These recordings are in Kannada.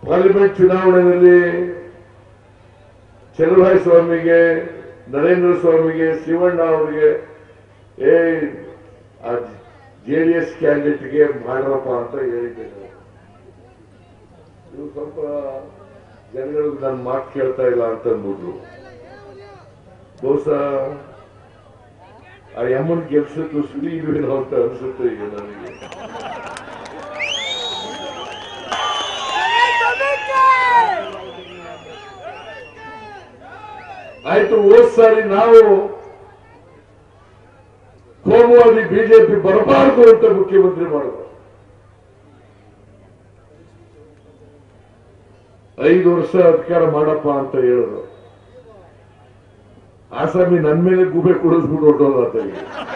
ಪಾರ್ಲಿಮೆಂಟ್ ಚುನಾವಣೆಯಲ್ಲಿ ಚಲುವಾಯಿ ಸ್ವಾಮಿಗೆ ನರೇಂದ್ರ ಸ್ವಾಮಿಗೆ ಶಿವಣ್ಣ ಅವರಿಗೆ ಏ ಆ ಜೆಡಿಎಸ್ ಕ್ಯಾಂಡಿಡೇಟ್ಗೆ ಮಾಡ್ರಪ್ಪ ಅಂತ ಹೇಳಿದ್ದೇನೆ ಇವು ಸ್ವಲ್ಪ ಜನಗಳಿಗೆ ನನ್ನ ಮಾತು ಕೇಳ್ತಾ ಇಲ್ಲ ಅಂತ ಅಂದ್ಬಿಟ್ರು ಬಹುಶಃ ಆ ಯಮ್ಮನ್ ಗೆಲ್ಸದ್ದು ಸುಳಿ ಇಲ್ವೇನೋ ಅಂತ ಅನ್ಸುತ್ತೆ ಈಗ ನನಗೆ ಆಯ್ತು ಹೋದ್ ಸಾರಿ ನಾವು ಕೋಮುವಾದಿ ಬಿಜೆಪಿ ಬರಬಾರದು ಅಂತ ಮುಖ್ಯಮಂತ್ರಿ ಮಾಡಿದ್ರು ಐದು ವರ್ಷ ಅಧಿಕಾರ ಮಾಡಪ್ಪ ಅಂತ ಹೇಳಿದ್ರು ಆಸಾಮಿ ನನ್ ಮೇಲೆ ಗುಬೆ ಕುಡಿಸ್ಬಿಟ್ಟು ಹೊರಟೋದ ಆತಗೆ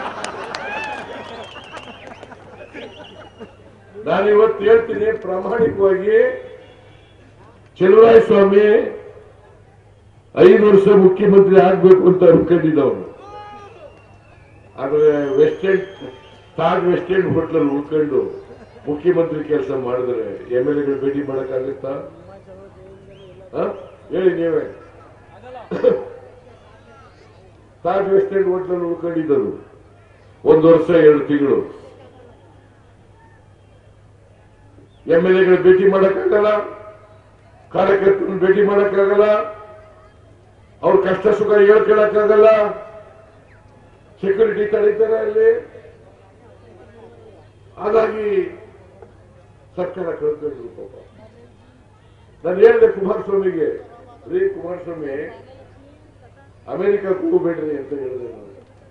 ನಾನು ಇವತ್ತು ಹೇಳ್ತೀನಿ ಪ್ರಾಮಾಣಿಕವಾಗಿ ಚೆಲುವರಾಯ ಸ್ವಾಮಿ ಐದು ವರ್ಷ ಮುಖ್ಯಮಂತ್ರಿ ಆಗ್ಬೇಕು ಅಂತ ಅನ್ಕೊಂಡಿದ್ದವನು ಆದ್ರೆ West End Taj West End ಹೋಟ್ಲಲ್ಲಿ ಉಳ್ಕೊಂಡು ಮುಖ್ಯಮಂತ್ರಿ ಕೆಲಸ ಮಾಡಿದ್ರೆ ಎಂ ಎಲ್ ಎಗಳು ಭೇಟಿ ಮಾಡಕ್ಕಾಗುತ್ತಾ ಹ? ಹೇಳಿ ನೀವೇ ತಾಜ್ ವೆಸ್ಟ್ ಎಂಡ್ ಹೋಟ್ಲಲ್ಲಿ ಉಳ್ಕೊಂಡಿದ್ದರು ಒಂದು ವರ್ಷ ಎರಡು ತಿಂಗಳು ಎಂ ಎಲ್ ಎಗಳು ಭೇಟಿ ಮಾಡಕ್ಕಾಗಲ್ಲ ಕಾರ್ಯಕರ್ತರನ್ನು ಭೇಟಿ ಮಾಡಕ್ಕಾಗಲ್ಲ ಅವ್ರ ಕಷ್ಟ ಸುಖ ಹೇಳ್ಕೊಳಕ್ಕಾಗಲ್ಲ ಸೆಕ್ಯೂರಿಟಿ ತಡೀತಾರೆ ಅಲ್ಲಿ ಹಾಗಾಗಿ ಸರ್ಕಾರ ಕಳ್ಕೊಂಡ್ರು ಪಾಪ ನಾನು ಹೇಳಿದೆ ಕುಮಾರಸ್ವಾಮಿಗೆ ರೀ ಕುಮಾರಸ್ವಾಮಿ ಅಮೆರಿಕಕ್ಕೆ ಹೋಗ್ಬೇಡ್ರಿ ಅಂತ ಹೇಳಿದೆ ನಾನು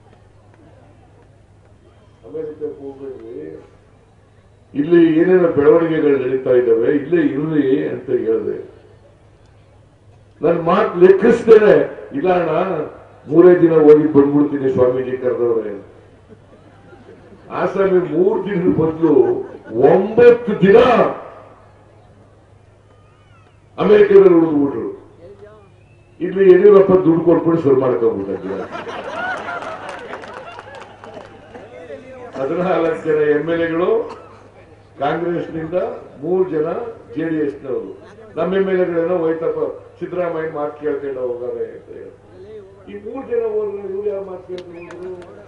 ಅಮೆರಿಕಕ್ಕೆ ಹೋಗ್ಬೇಡ್ರಿ ಇಲ್ಲಿ ಏನೇನೋ ಬೆಳವಣಿಗೆಗಳು ನಡೀತಾ ಇದ್ದಾವೆ ಇಲ್ಲೇ ಇರ್ಲಿ ಅಂತ ಹೇಳಿದೆ ನನ್ನ ಮಾತು ಲೆಕ್ಕಿಸ್ತೇನೆ ಇಲ್ಲ ಅಣ್ಣ ಮೂರೇ ದಿನ ಹೋಗಿ ಬಂದ್ಬಿಡ್ತೀನಿ ಸ್ವಾಮೀಜಿ ಕರೆದವ್ರೆ ಆಸಾಮಿ ಮೂರ್ ದಿನದ ಬದಲು ಒಂಬತ್ತು ದಿನ ಅಮೆರಿಕದಲ್ಲಿ ಉಳಿದ್ಬಿಟ್ರು ಇಲ್ಲಿ ಯಡಿಯೂರಪ್ಪ ದುಡ್ಡು ಕೊಟ್ಬಿಟ್ಟು ಶುರು ಮಾಡ್ಕೊಂಡ್ಬಿಟ್ಟ ಹದಿನಾಲ್ಕು ಜನ ಎಂ ಎಲ್ ಎಗಳು ಕಾಂಗ್ರೆಸ್ನಿಂದ ಮೂರು ಜನ ಜೆಡಿಎಸ್ನವರು ನಮ್ಮ ಎಂ ಎಲ್ ಎಗಳೇನೋ ಹೋಯ್ತಪ್ಪ ಸಿದ್ದರಾಮಯ್ಯ ಮಾತು ಕೇಳ್ಕೊಂಡು ಹೋಗಾರೆ ಅಂತ ಹೇಳಿ ಈ ಮೂರು ಜನ ಹೋದ್ರೆ ಇವ್ರು ಯಾವ ಮಾತು ಕೇಳ್ಕೊಂಡು ಹೋದ್ರು